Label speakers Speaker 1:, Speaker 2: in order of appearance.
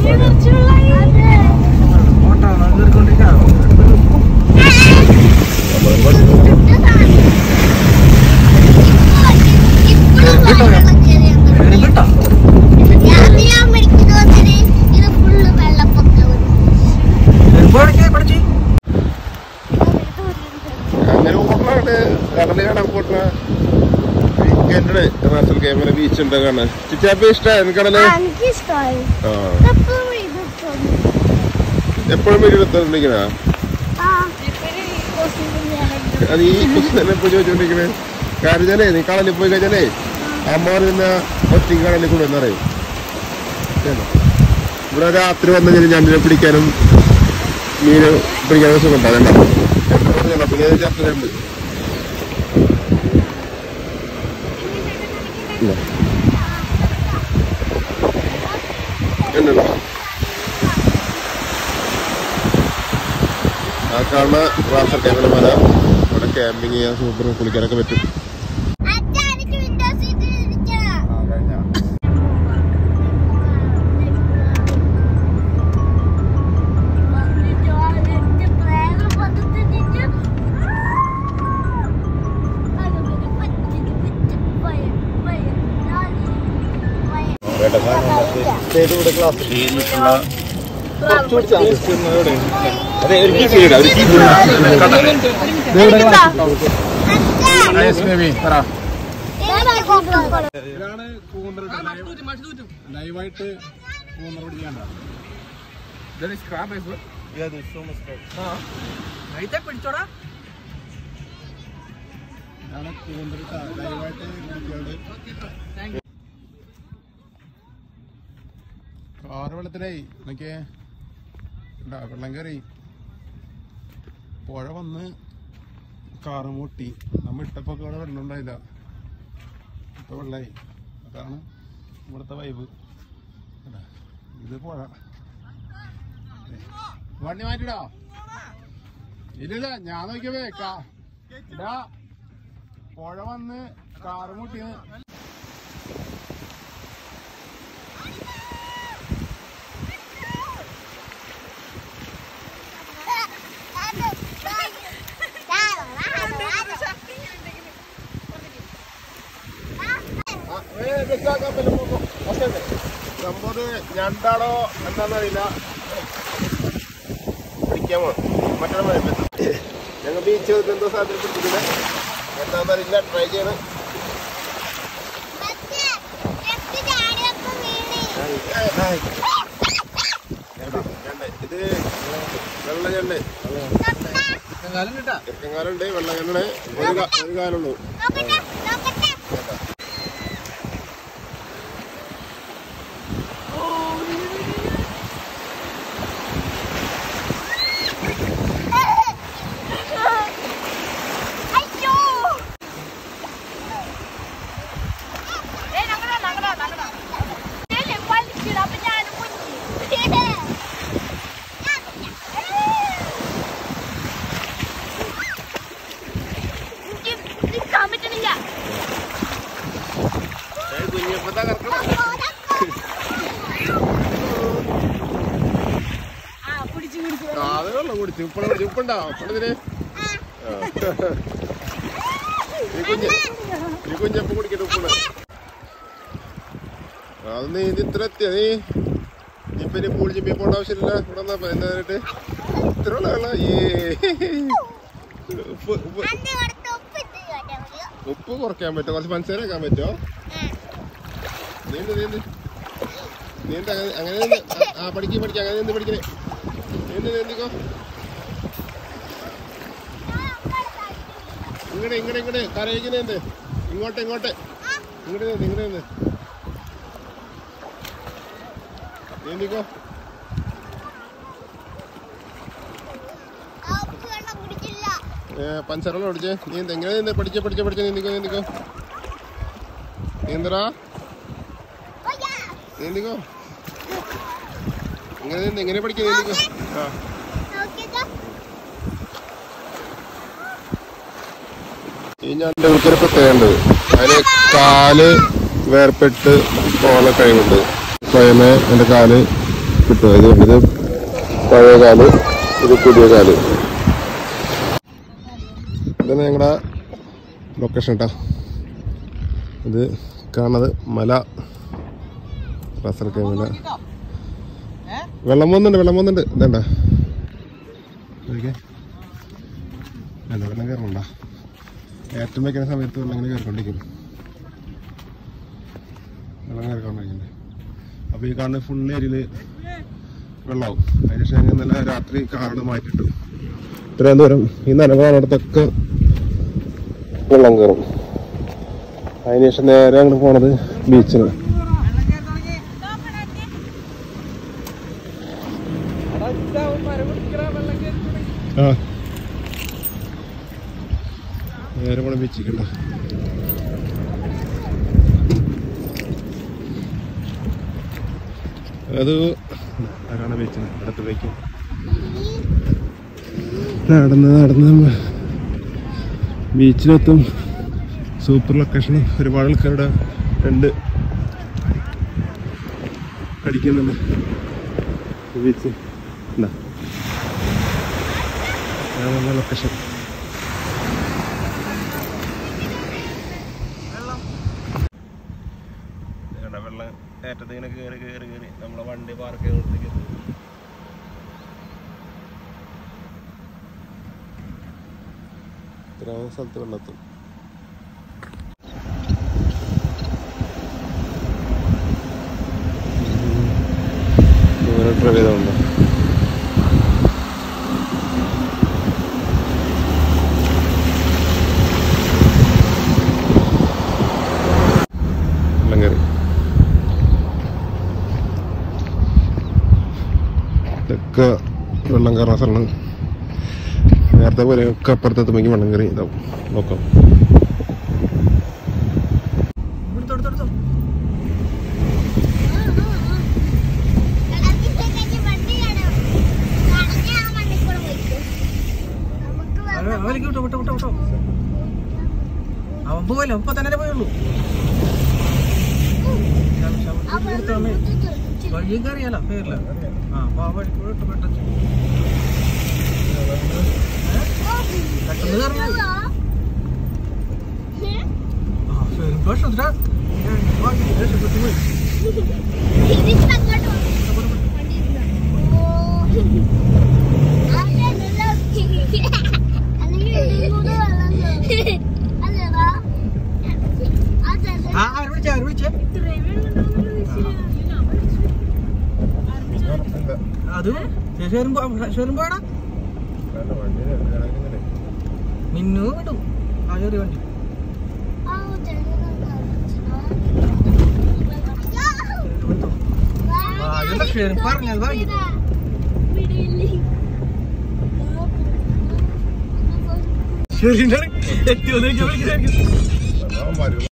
Speaker 1: അങ്ങനെ ഓടണാണ് കടല് കാണാൻ പോട്ടണ വീക്കെൻഡ് റാസൽ കേമല ബീച്ച് ഉണ്ട് കാണാൻ ചിച്ചാപ്പി ഇഷ്ടമായി കടല്
Speaker 2: എനിക്കിഷ്ടമായി
Speaker 1: ആ
Speaker 2: എപ്പോഴും ഇതിട്ടുണ്ട്
Speaker 1: എപ്പോഴും വീഡിയോ എടുത്തോണ്ടിരിക്കണ
Speaker 2: ആ
Speaker 1: അത് ഈ ക്വസ്റ്റൻ എപ്പോഴും ചോദിച്ചോണ്ടിരിക്കണേ കാര്യം ഞാനേ നീ കടലിൽ പോയി കഴിഞ്ഞാലേ അമ്മ പിന്നെ ഒറ്റയ്ക്ക് കടലിൽ കൂടെ എന്നറിയും ഇവിടെ രാത്രി വന്നു കഴിഞ്ഞാൽ ഞണ്ടിനെ പിടിക്കാനും മീന് പിടിക്കാനും സുഖം ഉണ്ടാകും പിന്നെ ഇത് ചർച്ചയുണ്ട് ഇല്ല. എന്നതാ ആ കാണുന്ന റാസൽ ക്യാമ്പിന്റെ മല അവിടെ ക്യാമ്പിങ് ചെയ്യാൻ സൂപ്പർ കുളിക്കാനൊക്കെ പറ്റും
Speaker 2: അച്ഛാ എനിക്ക് വിൻഡോ സീറ്റിൽ ഇരിക്കണം
Speaker 3: ഇതാണ് കൂന്തൽ ലൈവായിട്ട് കൂന്തൽ പിടിക്കാണ്ട ഇതാണ് കൂന്തൽ ലൈവായിട്ട് പിടിക്കാണ്ട് കാറ് വെള്ളത്തിലായി എന്നൊക്കെ വെള്ളം കയറി പുഴ വന്ന് കാറ് മുട്ടി നമ്മ ഇട്ടപ്പോ അവിടെ വെള്ളം ഉണ്ടായില്ല ഇപ്പൊ വെള്ളായി അതാണ് ഇവിടുത്തെ വൈബ് കണ്ടോ? ഇത് പുഴ ഏ, വണ്ടി മാറ്റിടാ ഇല്ലില്ല ഞാൻ നോക്കിയവേ കാ ഇടാ പുഴ വന്ന് കാറ് മുട്ടി
Speaker 1: സംഭവം ഞണ്ടാണോ എന്താണെന്നറിയില്ല പിടിക്കാമോ മറ്റൊരു മഴ ഞങ്ങൾ ബീച്ച് എന്തോ സാധനം പിടിച്ചിട്ടില്ല എന്താണെന്നറിയില്ല ട്രൈ ചെയ്യണം ഇത് വെള്ള ഞണ്ട് ഇറക്കങ്കാലുണ്ട് വെള്ള ഞണ്ട് ഒരു കാ- ഒരു കാലുള്ളൂ
Speaker 2: നിൽക്കാൻ പറ്റണില്ല
Speaker 1: കുഞ്ഞപ്പത്താ കറക്കണം അതേ ഉള്ളു കുടിച്ചു ഉപ്പള കുടിച്ചു ഉപ്പുണ്ടോ ഉപ്പളതിന് ഈ കുഞ്ഞ് ഈ കുഞ്ഞപ്പം കുടിക്കട്ടെ ഉപ്പുണ്ട് അത് നീ ഇത് ഇത്ര എത്തിയ നീ നീ ഇപ്പൊ ഇനി പൂൾ ജിമ്മിൽ പോകേണ്ട ആവശ്യമില്ല ഇവിടെ വന്നാ എന്തായിട്ട് ഇത്ര ഉള്ള വെള്ളം ഈ ഉപ്പ് ഉപ്പ്
Speaker 2: അന്ന് കൊടുത്ത് ഉപ്പിട്ട് കേട്ടാ മതിയോ
Speaker 1: ഉപ്പ് കുറയ്ക്കാൻ പറ്റുമോ കുറച്ച് പഞ്ചസാര വെക്കാൻ പറ്റുമോ നീന്ത് നീന്ത് നീന്ത് അങ്ങനെ അങ്ങനെ നിന്ന് ആ, ആ പഠിക്കും പഠിക്കാം അങ്ങനെ നിന്ന് പഠിക്കണേ നീന്ത് നീന്തിക്കോ ഇങ്ങടെ ഇങ്ങടെ ഇങ്ങടെ കരയിക്ക് നീന്ത് ഇങ്ങോട്ട് ഇങ്ങോട്ട് ഇങ്ങോട്ട് നീന്ത് ഇങ്ങോട്ട് നീന്ത് നീന്തിക്കോ
Speaker 2: ആ ഉപ്പ് വെള്ളം കുടിച്ചില്ല
Speaker 1: ഏ, പഞ്ചസാര വെള്ളം പഠിച്ചേ നീന്ത് എങ്ങനെ നീന്ത് പഠിച്ചേ പഠിച്ചേ പഠിച്ചേ നീന്തിക്കോ നീന്തിക്കോ നീന്തറാ
Speaker 2: ഓയ്യാ.
Speaker 1: നീന്തിക്കോ ഇങ്ങനെ നീന്ത് എങ്ങനെ പഠിക്കുക നീന്തിക്കോ ആ
Speaker 2: നോക്കിക്കോ.
Speaker 1: ഈ ഞണ്ട് ഒരു പ്രത്യേകമുണ്ട് അതിന് കാല് വേർപെട്ട് പോകുന്ന കഴിവുണ്ട് സ്വയമേ എൻ്റെ കാല് കിട്ടുക ഇത് ഇത് പഴയ കാല് ഇത് പുതിയ കാല് ഇതാണ് ഞങ്ങളുടെ ലൊക്കേഷൻ കേട്ടോ ഇത് കാണുന്നത് മല റസൽക്കെ മല വെള്ളം പോകുന്നുണ്ട് വെള്ളം പോകുന്നുണ്ട് ഇതേണ്ട അല്ല വെള്ളം കയറണുണ്ടോ ഏറ്റവും വയ്ക്കുന്ന സമയത്ത് വെള്ളം ഇങ്ങനെ കയറിക്കൊണ്ടിരിക്കും വെള്ളം കയറിക്കൊണ്ടിരിക്കുന്നത് അപ്പോൾ ഈ കാണുന്ന ഫുൾ ഏരിയയിൽ വെള്ളമാവും അതിനുശേഷം ഞങ്ങൾ ഇന്നലെ രാത്രി കാട് മാറ്റിട്ടു ഇത്രയും ദൂരം ഈ നനവാണിടത്തൊക്കെ വെള്ളം കയറും അതിനുശേഷം നേരെ അങ്ങോട്ട് പോണത് ബീച്ചിന് ആ നേരെ പോണ ബീച്ചിക്കണ്ട അത് ആരാണ് ബീച്ചിന് അടുത്തേക്ക് നടന്ന് നടന്ന് നമ്മ ബീച്ചിലെത്തും സൂപ്പർ ലൊക്കേഷൻ ഒരുപാട് ആൾക്കാരുടെ രണ്ട് അടിക്കുന്നുണ്ട് ബീച്ച് എന്താ നല്ല ലൊക്കേഷൻ വെള്ളം ഏറ്റത്ത് ഇങ്ങനെ കയറി കയറി കയറി നമ്മളെ വണ്ടി പാർക്ക് ചെയ്തോടത്തേക്ക് ഇത്രയും സ്ഥലത്ത് വെള്ളത്തും ദൂരെ ഡ്രൈവ് ചെയ്തോണ്ടോ വെള്ളം കയറി ഇതൊക്കെ വെള്ളം കയറുന്ന സ്ഥലമാണ് നേരത്തെ പോലെ ഒക്കെ അപ്പുറത്തെത്തുമ്പോഴേക്കും വെള്ളം കയറി ഇതാവും നോക്കാം
Speaker 2: കടലിലേക്ക് വണ്ടിയാണ് കടലിൽ ആ മണ്ണിക്കൂടെ പോയിക്കോ നമുക്ക് വെള്ളം
Speaker 4: അവലേക്ക് വിട്ടോ വിട്ടോ വിട്ടോ വിട്ടോ അവൻ പോവല്ലോ ഇപ്പൊ തന്നെ പോയുള്ളൂ
Speaker 2: ആ വെള്ളം ഇങ്ങോട്ട് തെറിച്ച്
Speaker 4: വഴിയും കയറിയല്ല പേരില്ല ആ അപ്പൊ ആ വഴി കൂടെ ഇട്ട് പെട്ടെന്ന് പെട്ടെന്ന് കയറിയാൽ മതി. ആ ശരി പക്ഷെ ഇതിലാ രക്ഷപ്പെട്ടു പോയി
Speaker 2: തിരിച്ചങ്ങോട്ട് വന്നു. ഓ. അവിടെ നല്ല അല്ലെങ്കിൽ ഇതിലൂടെ വെള്ളം കയറും. അല്ലേടാ? അതെ, അതെ.
Speaker 4: ആ അവര് വിളിച്ചേ അവര് വിളിച്ചേ അത് ശേഷം ശേഷം പോയടാ മിന്നു വിട്ടു ആ ചെറിയ വണ്ടി
Speaker 2: ആ, ചെറുപ്പം കാണിച്ചോ.
Speaker 4: വിട്ടു ആ ഇതെന്താ ഷെയറിംഗ് പറഞ്ഞാൽ വാങ്ങി
Speaker 2: വിടില്ലേ?
Speaker 4: ശരി എത്തിയോ വിളിക്കുന്നത്